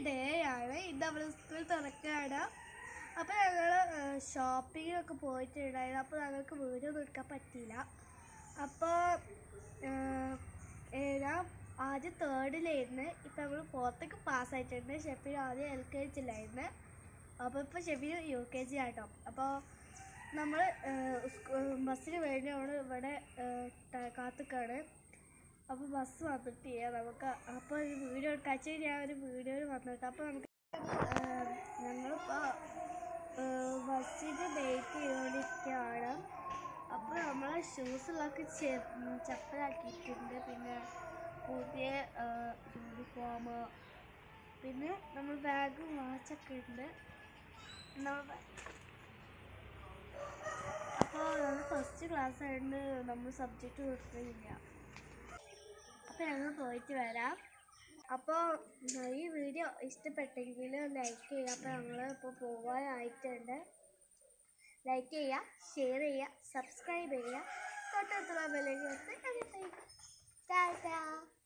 day ആണ് ഇന്ന് നമ്മൾ സ്കൂൾ തുറക്കുകയാണ് അപ്പോൾ ഞങ്ങൾ ഷോപ്പിങ്ങിനൊക്കെ പോയിട്ടുണ്ടായിരുന്നു അപ്പോൾ ഞങ്ങൾക്ക് വീഡിയോ എടുക്കാൻ പറ്റിയില്ല അപ്പോൾ ഞാൻ ആദ്യം തേർഡിലായിരുന്നു ഇപ്പം നമ്മൾ ഫോർത്തൊക്കെ പാസ്സായിട്ടുണ്ട് ഷെഫിന് ആദ്യം എൽ കെ ജിയിലായിരുന്നു അപ്പോൾ ഇപ്പോൾ ഷെഫിന് യു കെ ജി ആട്ടോ അപ്പോൾ നമ്മൾ ബസ്സിന് വേണ്ടി നമ്മൾ ഇവിടെ കാത്തുക്കാണ് അപ്പോൾ ബസ് വന്നിട്ടില്ല നമുക്ക് അപ്പോൾ ഒരു വീഡിയോ എടുക്കാച്ച ഞാൻ ഒരു വീഡിയോയിൽ വന്നിട്ട് അപ്പോൾ നമുക്ക് ഞങ്ങളിപ്പോൾ ബസ്സിന് വെയിറ്റ് ചെയ്തുകൊണ്ടിരിക്കുകയാണ് അപ്പോൾ നമ്മളെ ഷൂസിലൊക്കെ ചപ്പലാക്കിയിട്ടുണ്ട് പിന്നെ പുതിയ യൂണിഫോം പിന്നെ നമ്മൾ ബാഗും വാച്ചൊക്കെ ഉണ്ട് നമ്മൾ അപ്പോൾ നമ്മൾ ഫസ്റ്റ് ക്ലാസ് ആയതുകൊണ്ട് നമ്മൾ സബ്ജക്റ്റ് കൊടുക്കുന്നില്ല അപ്പോൾ ഞങ്ങൾ പോയിട്ട് വരാം അപ്പോൾ ഈ വീഡിയോ ഇഷ്ടപ്പെട്ടെങ്കിൽ ലൈക്ക് ചെയ്യുക അപ്പോൾ ഞങ്ങൾ ഇപ്പോൾ പോകാനായിട്ടുണ്ട് ലൈക്ക് ചെയ്യുക ഷെയർ ചെയ്യുക സബ്സ്ക്രൈബ് ചെയ്യുക തൊട്ടടുത്തുള്ള ബെല്ലേക്ക് ടാറ്റാ